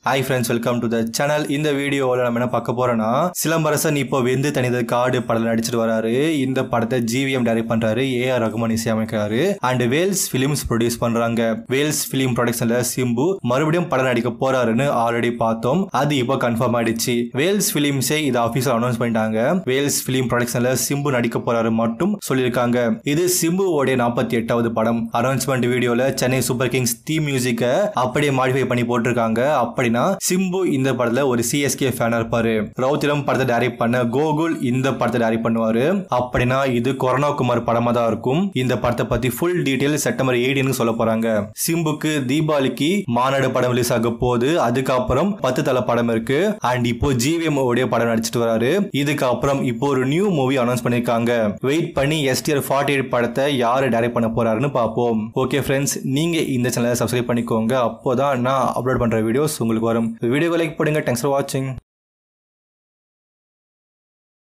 hi friends welcome to the channel இந்த வீடியோவில் நம்ம என்ன பார்க்க போறோம்னா சிலம்பரசன் இப்போ வெந்து தனித காடு படத்தில் நடிச்சிட்டு வராரு இந்த படத்தை ஜிவிஎம் டைரக்ட் பண்றாரு ஏஆர் ரகுமான் இசையமைக்கிறாரு அண்ட் வேல்ஸ் ஃபிலிம்ஸ் ப்ரொடியூஸ் பண்றாங்க வேல்ஸ் ஃபிலிம் ப்ரொடக்ஷன்ல சிம்பு மறுபடியும் படம் நடிக்க போறாருன்னு ஆல்ரெடி பார்த்தோம் அது இப்போ கன்ஃபார்ம் ஆயிடுச்சு வேல்ஸ் ஃபிலிம்ஸே இதை ஆஃபீஸில் அனௌன்ஸ் பண்ணிட்டாங்க வேல்ஸ் ஃபிலிம் ப்ரொடக்ஷன்ல சிம்பு நடிக்க போறாரு மட்டும் சொல்லியிருக்காங்க இது சிம்புவோடைய நாற்பத்தி எட்டாவது படம் அனௌன்ஸ்மெண்ட் வீடியோல சென்னை சூப்பர் கிங்ஸ் தீம் மியூசிக்கை அப்படியே மாடிஃபை பண்ணி போட்டிருக்காங்க அப்படின்னா சிம்பு இந்த படத்துல ஒரு சிஎஸ்கே ஃபேனா இருப்பாரு ரவுத்திரம் படத்தை டைரக்ட் பண்ண கோகுல் இந்த படத்தை டைரக்ட் பண்ணுவாரு அப்படின்னா இது கொரோனா குமார் படமா தான் இருக்கும் இந்த படத்தை பத்தி ஃபுல் டீடைல் செப்டம்பர் எயிட்டீன் சொல்ல போறாங்க சிம்புக்கு தீபாவளிக்கு மாநாடு படம் ரிலீஸ் ஆக போகுது அதுக்கப்புறம் பத்து தலை படம் இருக்கு அண்ட் இப்போ ஜிவிஎம் உடைய படம் நடிச்சிட்டு வராரு இதுக்கப்புறம் இப்போ ஒரு நியூ மூவி அனௌன்ஸ் பண்ணிருக்காங்க வெயிட் பண்ணி எஸ்டிஆர் ஃபார்ட்டி எயிட் படத்தை யாரு டைரக்ட் பண்ண போறாருன்னு பார்ப்போம் ஓகே ஃப்ரெண்ட்ஸ் நீங்க இந்த சேனலை சப்ஸ்கிரைப் பண்ணிக்கோங்க அப்போதான் நான் அப்லோட் பண்ற வீடியோஸ் உங்களுக்கு வரும் வீடியோ லைக் போடுங்க தேங்க்ஸ் ஃபார் வாட்சிங்